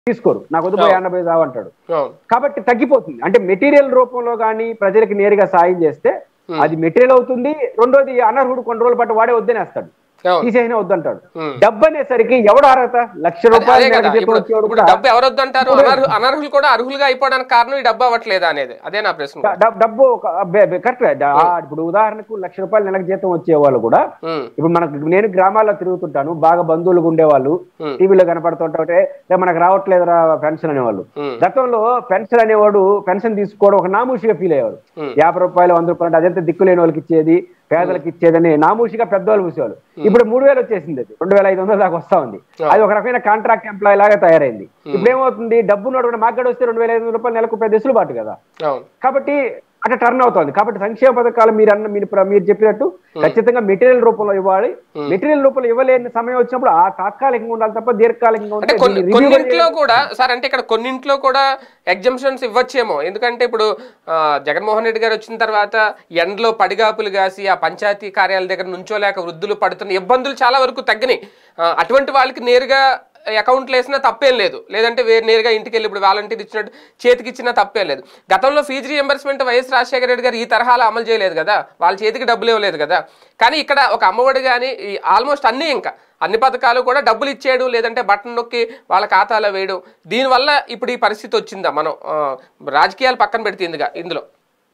తీసుకోరు నాకు వద్దు పోయి ఎనభై దావు అంటాడు అవును కాబట్టి తగ్గిపోతుంది అంటే మెటీరియల్ రూపంలో కానీ ప్రజలకు నేరుగా సాయం చేస్తే అది మెటీరియల్ అవుతుంది రెండోది అనర్హుడు కొన్ని రోజుల పాటు వాడే వద్దనేస్తాడు అవును తీసేసినా వద్దంటాడు Hmm. డబ్బు అనేసరికి ఎవడు అర్హత లక్ష అదే రూపాయలు కదా నెలకు జీతం ఇప్పుడు వచ్చేవాడు ఇప్పుడు కూడా డబ్బు ఎవరొద్దు అంటారు అనర్హు అనర్హులు కూడా అర్హులుగా అయిపోవడానికి కారణం ఈ డబ్బు అవ్వట్లేదా అనేది అదే నా ప్రశ్న డ- డబ్బు కరెక్ట్ ఇప్పుడు ఉదాహరణకు లక్ష రూపాయలు నెలకు జీతం వచ్చే వాళ్ళు కూడా ఉమ్, ఇప్పుడు మనకు నేను గ్రామాల్లో తిరుగుతుంటాను బాగా బంధువులు ఉండేవాళ్ళు Hmm. టీవీలో టీవీలో కనపడుతుంటే "రే, మనకు రావట్లేదురా పెన్షన్ అనేవాళ్ళు ఉమ్, గతంలో పెన్షన్ అనేవాడు పెన్షన్ తీసుకోవడం ఒక నామూషిగా ఫీల్ అయ్యేవారు Hmm. యాభై రూపాయలు వంద రూపాయలు అంటే అదంతా దిక్కు లేని వాళ్ళకి ఇచ్చేది పేదలకు ఇచ్చేదని నామూషిగా పెద్దవాళ్ళు చూసేవాళ్ళు ఇప్పుడు మూడు వేలు వచ్చేసింది అది రెండు వేల ఐదు వందల దాకా వస్తా ఉంది అది ఒక రకమైన కాంట్రాక్ట్ ఎంప్లాయ్ లాగా తయారైంది ఇప్పుడు ఏమవుతుంది డబ్బు ఉన్నోడు కూడా మాకు వస్తే రెండు వేల ఐదు వందల రూపాయలు నెలకు పెద్ద వెసులుబాటు కదా అవును కాబట్టి అట్లా టర్న్ అవుతుంది కాబట్టి సంక్షేమ పథకాలు మీరు అన్న మీరు ప్ర- మీరు చెప్పినట్టు ఖచ్చితంగా మెటీరియల్ రూపంలో ఇవ్వాలి మెటీరియల్ రూపంలో ఇవ్వలేని సమయం వచ్చినప్పుడు ఆ తాత్కాలికంగా ఉండాలి తప్ప దీర్ఘకాలికంగా అంటే ఉంటే కొన్ని దీన్ని review కొన్నింట్లో కూడా సార్ అంటే ఇక్కడ కొన్నింట్లో కూడా ఎగ్జామ్షన్స్ ఇవ్వచ్చేమో ఎందుకంటే ఇప్పుడు ఆ, జగన్మోహన్ రెడ్డి గారు వచ్చిన తర్వాత ఎండలో పడిగాపులు కాసి ఆ పంచాయతీ కార్యాలయ దగ్గర నుంచోలేక వృద్ధులు పడుతున్న ఇబ్బందులు చాలా వరకు తగ్గినాయి ఆ, అటువంటి వాళ్ళకి నేరుగా అకౌంట్లు వేసినా తప్పేం లేదు లేదంటే వేరు నేరుగా ఇంటికి వెళ్ళి ఇప్పుడు వాలంటీర్ ఇచ్చినట్టు చేతికి ఇచ్చినా తప్పేం లేదు గతంలో fees reimbursement YS Rajasekhara Reddy garu ఈ తరహాలో అమలు చేయలేదు కదా వాళ్ళ చేతికి డబ్బులు ఇవ్వలేదు కదా కానీ ఇక్కడ ఒక అమ్మఒడి కానీ ఆల్మోస్ట్ అన్నీ ఇంకా అన్ని పథకాలు కూడా డబ్బులు ఇచ్చేయడం లేదంటే బటన్ నొక్కి వాళ్ళ ఖాతాలో వేయడం దీనివల్ల ఇప్పుడు ఈ పరిస్థితి వచ్చిందా మనం ఆ, రాజకీయాలు పక్కన పెడితే ఇందుగా ఇందులో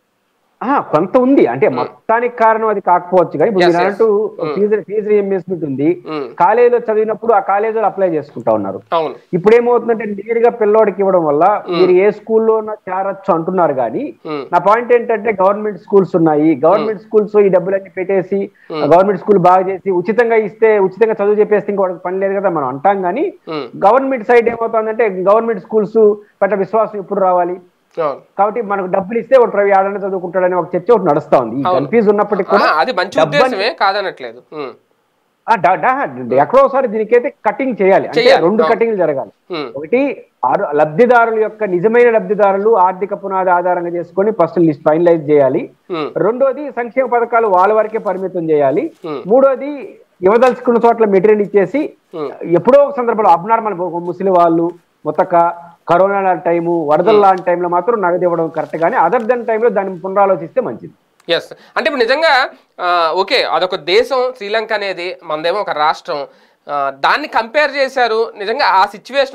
ఆ, కొంత ఉంది అంటే మొత్తానికి కారణం అది కాకపోవచ్చు కానీ ఇప్పుడు Yes, మీరు yes. అన్నట్టు ఫీజు ఫీజు రియంబర్స్మెంట్ ఉంది ఉమ్, కాలేజీలో చదివినప్పుడు ఆ కాలేజీలో అప్లై చేసుకుంటా ఉన్నారు అవును ఇప్పుడు ఏమవుతుందంటే నేరుగా పిల్లోడికి ఇవ్వడం వల్ల మీరు ఏ స్కూల్లో చేరొచ్చు అంటున్నారు కానీ ఉమ్, నా పాయింట్ ఏంటంటే గవర్నమెంట్ స్కూల్స్ ఉన్నాయి గవర్నమెంట్ స్కూల్స్ ఈ డబ్బులన్నీ పెట్టేసి గవర్నమెంట్ స్కూల్ బాగా చేసి ఉచితంగా ఇస్తే ఉచితంగా చదువు చెప్పేస్తే ఇంకా వాడికి పని లేదు కదా మనం అంటాం కానీ ఉమ్, గవర్నమెంట్ సైడ్ ఏమవుతుందంటే గవర్నమెంట్ స్కూల్స్ పట్ల విశ్వాసం ఎప్పుడు రావాలి అవును కాబట్టి మనకు డబ్బులు ఇస్తే వాడు ప్రైవేట్ ఆడనే చదువుకుంటాడని ఒక చర్చ ఒకటి నడుస్తా ఉంది ఈ కన్ఫ్యూజ్ ఉన్నప్పటికీ ఆ, కూడా అది మంచి డబ్బని- ఉద్దేశమే కాదనట్లేదు ఉమ్, ఆ డ- డ- ఎక్కడో ఒకసారి దీనికైతే కటింగ్ చేయాలి అంటే చేయాలి. రెండు అవును. కటింగ్లు జరగాలి ఉమ్, ఒకటి ఆరు- లబ్ధిదారుల యొక్క నిజమైన లబ్ధిదారులు ఆర్థిక పునాది ఆధారంగా చేసుకొని ఫస్ట్ లిస్ట్ ఫైనలైజ్ చేయాలి ఉమ్, రెండోది సంక్షేమ పథకాలు వాళ్ళ వరకే పరిమితం చేయాలి Hmm. మూడోది ఇవ్వదలుచుకున్న చోట్ల మెటీరియల్ ఇచ్చేసి Hmm. ఎప్పుడో ఒక సందర్భంలో అబ్నార్మల్ ముసలి వాళ్ళు మొత్తక కరోనా లాంటి టైము వరదల లాంటి టైంలో మాత్రం నగదు ఇవ్వడం కరెక్ట్ కానీ అదర్ దెన్ టైంలో దాన్ని పునరాలోచిస్తే మంచిది ఎస్ అంటే ఇప్పుడు నిజంగా ఆ, ఓకే అదొక దేశం శ్రీలంక అనేది మనదేమో ఒక రాష్ట్రం ఆ, దాన్ని కంపేర్ చేశారు నిజంగా ఆ సిచ్యువేషన్